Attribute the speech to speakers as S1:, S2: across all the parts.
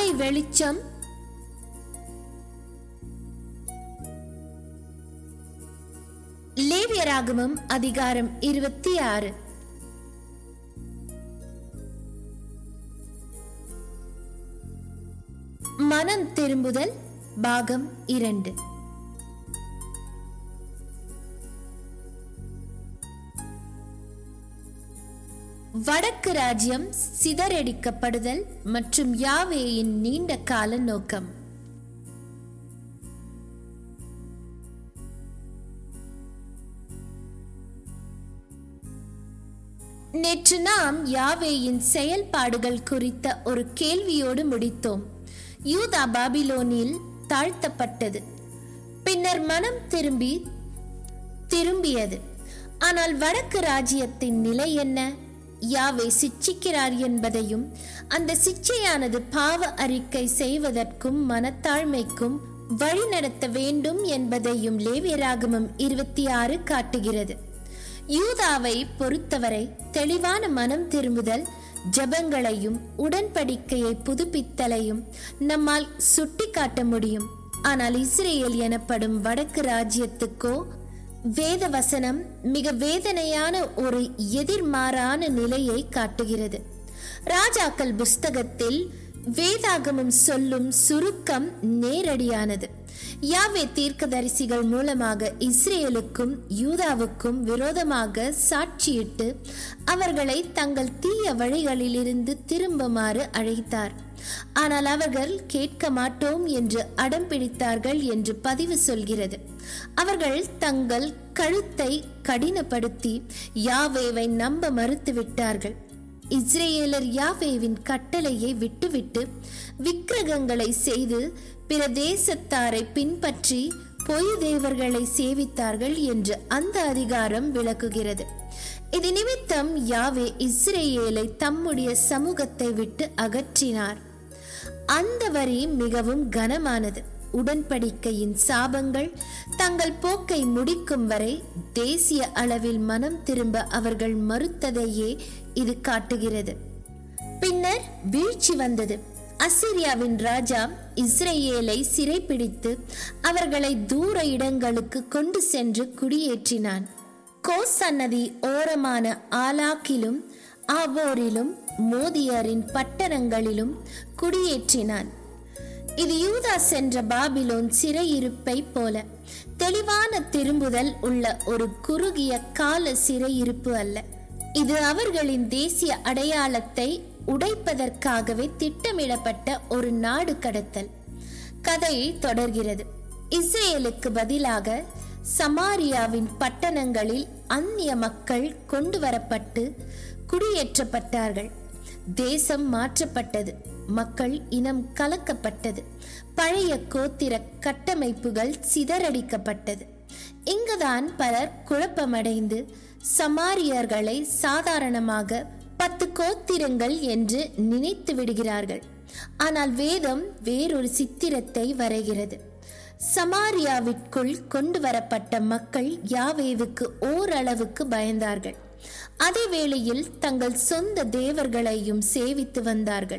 S1: காலை வெளிச்சம் லேவியராகமம் அதிகாரம் இருபத்தி ஆறு மனம் திரும்புதல் பாகம் இரண்டு வடக்கு ராஜ்யம் சிதறடிக்கப்படுதல் மற்றும் யாவேயின் நீண்ட கால நோக்கம் நேற்று நாம் யாவேயின் செயல்பாடுகள் குறித்த ஒரு கேள்வியோடு முடித்தோம் யூதா பாபிலோனில் தாழ்த்தப்பட்டது பின்னர் மனம் திரும்பி திரும்பியது ஆனால் வடக்கு ராஜ்யத்தின் நிலை என்ன யாவே சிட்சிக்கிறார் என்பதையும் அந்த சிச்சையானது பாவ அறிக்கை செய்வதற்கும் மனத்தாழ்மைக்கும் வழிநடத்த வேண்டும் என்பதையும் லேவியராகமம் இருபத்தி ஆறு காட்டுகிறது யூதாவை பொறுத்தவரை தெளிவான மனம் திரும்புதல் ஜபங்களையும் உடன்படிக்கையை புதுப்பித்தலையும் நம்மால் சுட்டிக்காட்ட முடியும் ஆனால் இஸ்ரேல் எனப்படும் வடக்கு ராஜ்யத்துக்கோ வேத வசனம் மிக வேதனையான ஒரு எதிர்மாறான நிலையை காட்டுகிறது ராஜாக்கள் புஸ்தகத்தில் வேதாகமம் சொல்லும் சுருக்கம் நேரடியானது யாவே தீர்க்கதரிசிகள் மூலமாக இஸ்ரேலுக்கும் யூதாவுக்கும் விரோதமாக சாட்சியிட்டு அவர்களை தங்கள் தீய வழிகளிலிருந்து திரும்புமாறு அழைத்தார் ஆனால் அவர்கள் கேட்க மாட்டோம் என்று அடம் பிடித்தார்கள் என்று பதிவு சொல்கிறது அவர்கள் தங்கள் கழுத்தை கடினப்படுத்தி யாவேவை நம்ப மறுத்துவிட்டார்கள் இஸ்ரேலர் யாவேவின் கட்டளையை விட்டுவிட்டு விக்கிரகங்களை செய்து பிற தேசத்தாரை பின்பற்றி பொய் தேவர்களை சேவித்தார்கள் என்று அந்த அதிகாரம் விளக்குகிறது இது நிமித்தம் யாவே இஸ்ரேலை தம்முடைய சமூகத்தை விட்டு அகற்றினார் அந்த வரி மிகவும் கனமானது உடன்படிக்கையின் சாபங்கள் தங்கள் போக்கை முடிக்கும் வரை தேசிய அளவில் மனம் திரும்ப அவர்கள் மறுத்ததையே இது காட்டுகிறது பின்னர் வீழ்ச்சி வந்தது அசிரியாவின் ராஜா இஸ்ரேலை சிறைப்பிடித்து அவர்களை தூர இடங்களுக்கு கொண்டு சென்று குடியேற்றினான் கோசா நதி ஓரமான ஆலாக்கிலும் ஆவோரிலும் மோதியரின் பட்டணங்களிலும் குடியேற்றினான் இது யூதா சென்ற பாபிலோன் சிறையிருப்பை போல தெளிவான திரும்புதல் உள்ள ஒரு குறுகிய கால சிறையிருப்பு அல்ல இது அவர்களின் தேசிய அடையாளத்தை உடைப்பதற்காகவே திட்டமிடப்பட்ட ஒரு நாடு கடத்தல் கதை தொடர்கிறது இஸ்ரேலுக்கு பதிலாக சமாரியாவின் பட்டணங்களில் அந்நிய மக்கள் கொண்டு வரப்பட்டு குடியேற்றப்பட்டார்கள் தேசம் மாற்றப்பட்டது மக்கள் இனம் கலக்கப்பட்டது பழைய கோத்திர கட்டமைப்புகள் சிதறடிக்கப்பட்டது இங்குதான் பலர் குழப்பமடைந்து சமாரியர்களை சாதாரணமாக பத்து கோத்திரங்கள் என்று நினைத்து விடுகிறார்கள் ஆனால் வேதம் வேறொரு சித்திரத்தை வரைகிறது சமாரியாவிற்குள் கொண்டு வரப்பட்ட மக்கள் யாவேவுக்கு ஓரளவுக்கு பயந்தார்கள் அதே வேளையில் தங்கள் சொந்த தேவர்களையும் சேவித்து வந்தார்கள்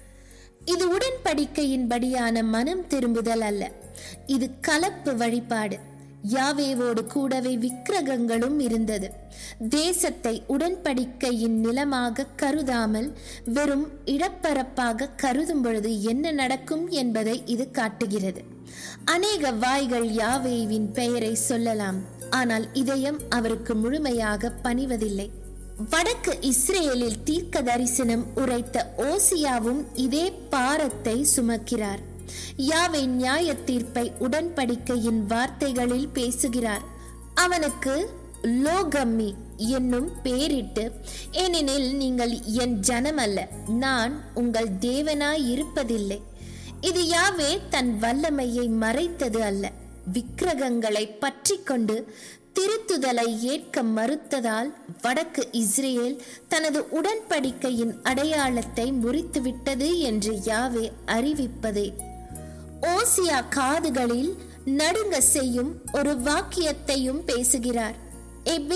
S1: இது உடன்படிக்கையின்படியான மனம் திரும்புதல் அல்ல இது கலப்பு வழிபாடு யாவேவோடு கூடவே விக்கிரகங்களும் இருந்தது தேசத்தை உடன்படிக்கையின் நிலமாக கருதாமல் வெறும் இடப்பரப்பாக கருதும் பொழுது என்ன நடக்கும் என்பதை இது காட்டுகிறது அநேக வாய்கள் யாவேவின் பெயரை சொல்லலாம் ஆனால் இதயம் அவருக்கு முழுமையாக பணிவதில்லை வடக்கு இஸ்ரேலில் தீர்க்க தரிசனம் உரைத்த ஓசியாவும் இதே பாரத்தை சுமக்கிறார் யாவை நியாய தீர்ப்பை உடன்படிக்கையின் வார்த்தைகளில் பேசுகிறார் அவனுக்கு லோகம்மி என்னும் பேரிட்டு ஏனெனில் நீங்கள் என் ஜனம் அல்ல நான் உங்கள் தேவனாய் இருப்பதில்லை இது யாவே தன் வல்லமையை மறைத்தது அல்ல விக்கிரகங்களை பற்றி கொண்டு திருத்துதலை ஏற்க மறுத்ததால் வடக்கு இஸ்ரேல் தனது உடன்படிக்கையின் அடையாளத்தை முறித்துவிட்டது என்று யாவே அறிவிப்பதே ஓசியா காதுகளில் நடுங்க செய்யும் ஒரு வாக்கியத்தையும் பேசுகிறார்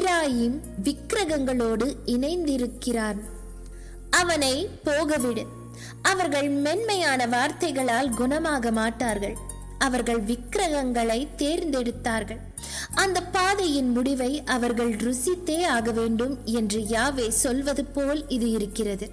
S1: எப்ராஹிம் விக்கிரகங்களோடு இணைந்திருக்கிறான் அவனை போகவிடு அவர்கள் மென்மையான வார்த்தைகளால் குணமாக மாட்டார்கள் அவர்கள் விக்கிரகங்களை தேர்ந்தெடுத்தார்கள் அந்த பாதையின் முடிவை அவர்கள் ருசித்தே ஆக வேண்டும் என்று யாவே சொல்வது போல் இது இருக்கிறது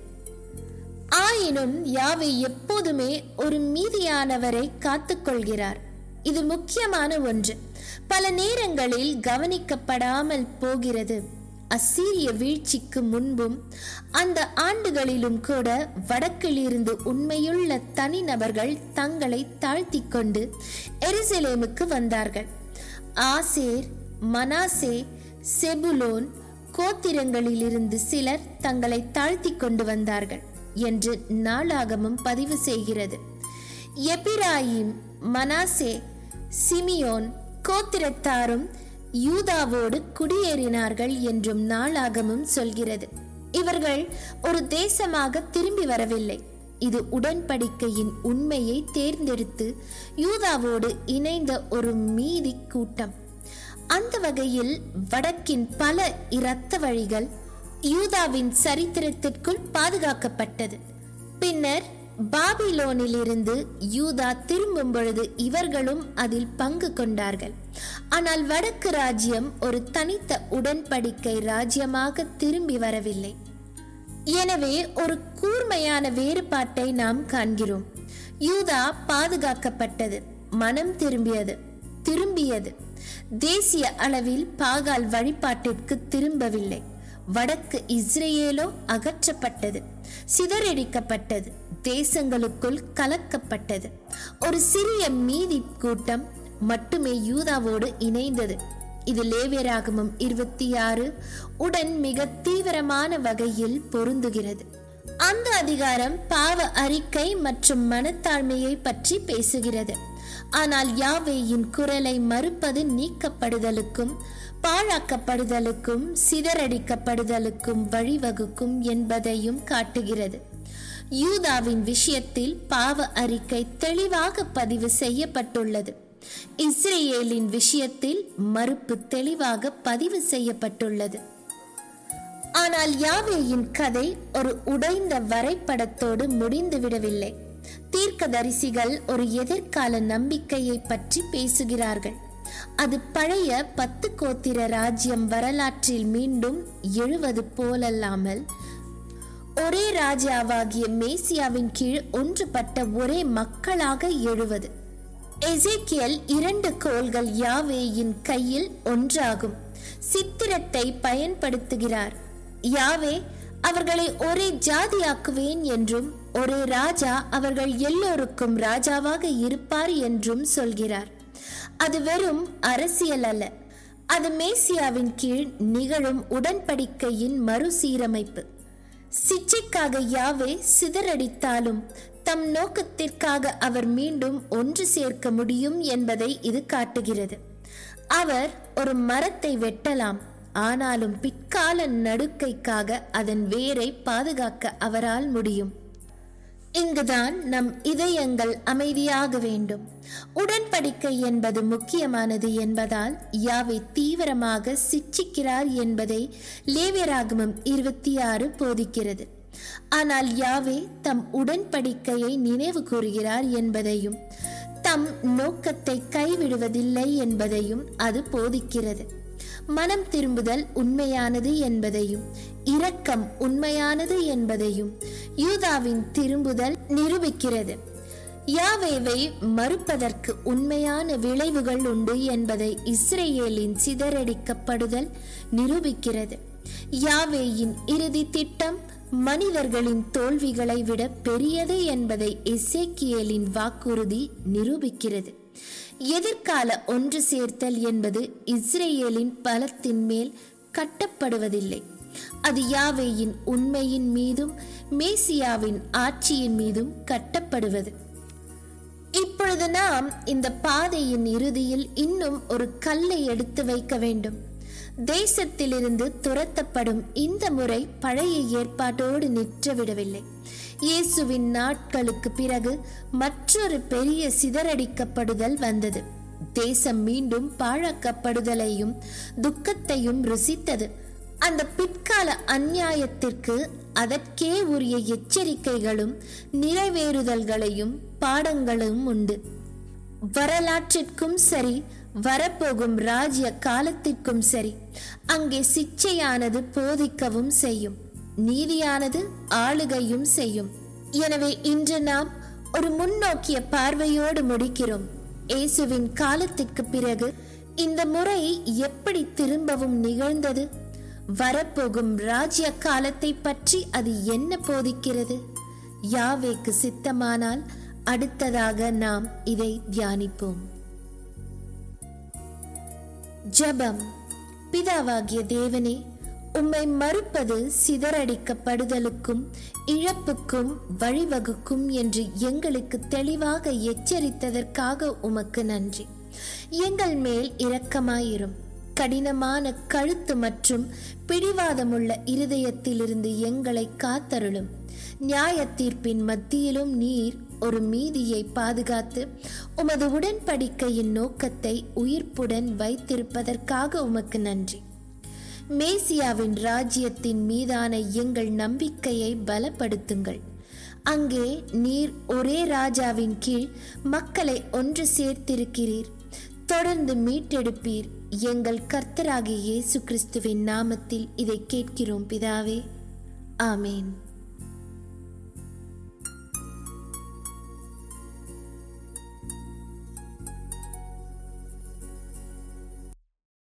S1: ஆயினும் யாவே எப்போதுமே ஒரு மீதியானவரை காத்துக்கொள்கிறார் இது முக்கியமான ஒன்று பல நேரங்களில் கவனிக்கப்படாமல் போகிறது அசீரிய வீழ்ச்சிக்கு முன்பும் அந்த ஆண்டுகளிலும் கூட வடக்கில் இருந்து உண்மையுள்ள தனிநபர்கள் தங்களை தாழ்த்தி கொண்டு எருசலேமுக்கு வந்தார்கள் ஆசேர் மனாசே செபுலோன் கோத்திரங்களிலிருந்து சிலர் தங்களை தாழ்த்தி கொண்டு வந்தார்கள் என்று நாளாகமும் பதிவு செய்கிறது எபிராயிம் மனாசே சிமியோன் கோத்திரத்தாரும் யூதாவோடு குடியேறினார்கள் என்றும் நாளாகமும் சொல்கிறது இவர்கள் ஒரு தேசமாக திரும்பி வரவில்லை இது உடன்படிக்கையின் உண்மையை தேர்ந்தெடுத்து யூதாவோடு இணைந்த ஒரு மீதி கூட்டம் அந்த வகையில் வடக்கின் பல இரத்த வழிகள் யூதாவின் சரித்திரத்திற்குள் பாதுகாக்கப்பட்டது பின்னர் பாபிலோனிலிருந்து யூதா திரும்பும் பொழுது இவர்களும் அதில் பங்கு கொண்டார்கள் ஆனால் வடக்கு ராஜ்யம் ஒரு தனித்த உடன்படிக்கை ராஜ்யமாக திரும்பி வரவில்லை எனவே ஒரு கூர்மையான வேறுபாட்டை நாம் காண்கிறோம் யூதா பாதுகாக்கப்பட்டது மனம் திரும்பியது திரும்பியது தேசிய அளவில் பாகால் வழிபாட்டிற்கு திரும்பவில்லை வடக்கு இஸ்ரேலோ அகற்றப்பட்டது சிதறடிக்கப்பட்டது தேசங்களுக்குள் கலக்கப்பட்டது ஒரு சிறிய மீதி கூட்டம் மட்டுமே யூதாவோடு இணைந்தது இது லேவியராகமம் இருபத்தி ஆறு உடன் மிக தீவிரமான வகையில் பொருந்துகிறது அந்த அதிகாரம் பாவ அறிக்கை மற்றும் மனத்தாழ்மையை பற்றி பேசுகிறது ஆனால் யாவேயின் குரலை மறுப்பது நீக்கப்படுதலுக்கும் பாழாக்கப்படுதலுக்கும் சிதறடிக்கப்படுதலுக்கும் வழிவகுக்கும் என்பதையும் காட்டுகிறது யூதாவின் விஷயத்தில் பாவ அறிக்கை தெளிவாக பதிவு செய்யப்பட்டுள்ளது இஸ்ரேலின் விஷயத்தில் மறுப்பு தெளிவாக பதிவு செய்யப்பட்டுள்ளது ஆனால் யாவேயின் கதை ஒரு உடைந்த வரைபடத்தோடு முடிந்துவிடவில்லை தீர்க்கதரிசிகள் ஒரு எதிர்கால நம்பிக்கையை பற்றி பேசுகிறார்கள் அது பழைய பத்து கோத்திர ராஜ்யம் வரலாற்றில் மீண்டும் எழுவது போலல்லாமல் ஒரே ராஜாவாகிய மேசியாவின் கீழ் ஒன்றுபட்ட ஒரே மக்களாக எழுவது எசேக்கியல் இரண்டு கோள்கள் யாவேயின் கையில் ஒன்றாகும் சித்திரத்தை பயன்படுத்துகிறார் யாவே அவர்களை ஒரே ஜாதியாக்குவேன் என்றும் ஒரே ராஜா அவர்கள் எல்லோருக்கும் ராஜாவாக இருப்பார் என்றும் சொல்கிறார் அது வெறும் அரசியல் அல்ல அது மேசியாவின் கீழ் நிகழும் உடன்படிக்கையின் மறுசீரமைப்பு சிச்சைக்காக யாவே சிதறடித்தாலும் தம் நோக்கத்திற்காக அவர் மீண்டும் ஒன்று சேர்க்க முடியும் என்பதை இது காட்டுகிறது அவர் ஒரு மரத்தை வெட்டலாம் ஆனாலும் பிற்கால நடுக்கைக்காக அதன் வேரை பாதுகாக்க அவரால் முடியும் இங்குதான் நம் இதயங்கள் அமைதியாக வேண்டும் உடன்படிக்கை என்பது முக்கியமானது என்பதால் யாவை தீவிரமாக சிச்சிக்கிறார் என்பதை லேவியராகமம் இருபத்தி ஆறு போதிக்கிறது ஆனால் யாவே தம் உடன்படிக்கையை நினைவு கூறுகிறார் என்பதையும் தம் நோக்கத்தை கைவிடுவதில்லை என்பதையும் அது போதிக்கிறது மனம் திரும்புதல் உண்மையானது என்பதையும் இரக்கம் உண்மையானது என்பதையும் யூதாவின் திரும்புதல் நிரூபிக்கிறது யாவேவை மறுப்பதற்கு உண்மையான விளைவுகள் உண்டு என்பதை இஸ்ரேலின் சிதறடிக்கப்படுதல் நிரூபிக்கிறது யாவேயின் இறுதி திட்டம் மனிதர்களின் தோல்விகளை விட பெரியது என்பதை எசேக்கியலின் வாக்குறுதி நிரூபிக்கிறது எதிர்கால ஒன்று சேர்த்தல் என்பது இஸ்ரேலின் பலத்தின் மேல் கட்டப்படுவதில்லை அது யாவேயின் உண்மையின் மீதும் மேசியாவின் ஆட்சியின் மீதும் கட்டப்படுவது இப்பொழுது நாம் இந்த பாதையின் இறுதியில் இன்னும் ஒரு கல்லை எடுத்து வைக்க வேண்டும் தேசத்திலிருந்து துரத்தப்படும் இந்த முறை பழைய ஏற்பாட்டோடு நிற்றவிடவில்லை இயேசுவின் நாட்களுக்கு பிறகு மற்றொரு பெரிய சிதறடிக்கப்படுதல் வந்தது தேசம் மீண்டும் பாழாக்கப்படுதலையும் துக்கத்தையும் ருசித்தது அந்த பிற்கால அந்நியாயத்திற்கு அதற்கே உரிய எச்சரிக்கைகளும் நிறைவேறுதல்களையும் பாடங்களும் உண்டு வரலாற்றிற்கும் சரி வரப்போகும் ராஜ்ய காலத்திற்கும் சரி அங்கே சிச்சையானது போதிக்கவும் செய்யும் நீதியானது ஆளுகையும் செய்யும் எனவே இன்று நாம் ஒரு முன்னோக்கிய பார்வையோடு முடிக்கிறோம் இயேசுவின் காலத்திற்கு பிறகு இந்த முறை எப்படி திரும்பவும் நிகழ்ந்தது வரப்போகும் ராஜ்ய காலத்தை பற்றி அது என்ன போதிக்கிறது யாவேக்கு சித்தமானால் அடுத்ததாக நாம் இதை தியானிப்போம் ஜெபம் பிதாவாகிய தேவனே உம்மை மறுப்பது சிதறடிக்கப்படுதலுக்கும் இழப்புக்கும் வழிவகுக்கும் என்று எங்களுக்கு தெளிவாக எச்சரித்ததற்காக உமக்கு நன்றி எங்கள் மேல் இரக்கமாயிரும் கடினமான கழுத்து மற்றும் பிடிவாதமுள்ள இருதயத்திலிருந்து எங்களை காத்தருளும் நியாய தீர்ப்பின் மத்தியிலும் நீர் ஒரு மீதியை பாதுகாத்து உமது உடன்படிக்கையின் நோக்கத்தை உயிர்ப்புடன் வைத்திருப்பதற்காக உமக்கு நன்றி மேசியாவின் ராஜ்யத்தின் மீதான எங்கள் நம்பிக்கையை பலப்படுத்துங்கள் அங்கே நீர் ஒரே ராஜாவின் கீழ் மக்களை ஒன்று சேர்த்திருக்கிறீர் தொடர்ந்து மீட்டெடுப்பீர் எங்கள் கர்த்தராகிய இயேசு கிறிஸ்துவின் நாமத்தில் இதை கேட்கிறோம் பிதாவே ஆமேன்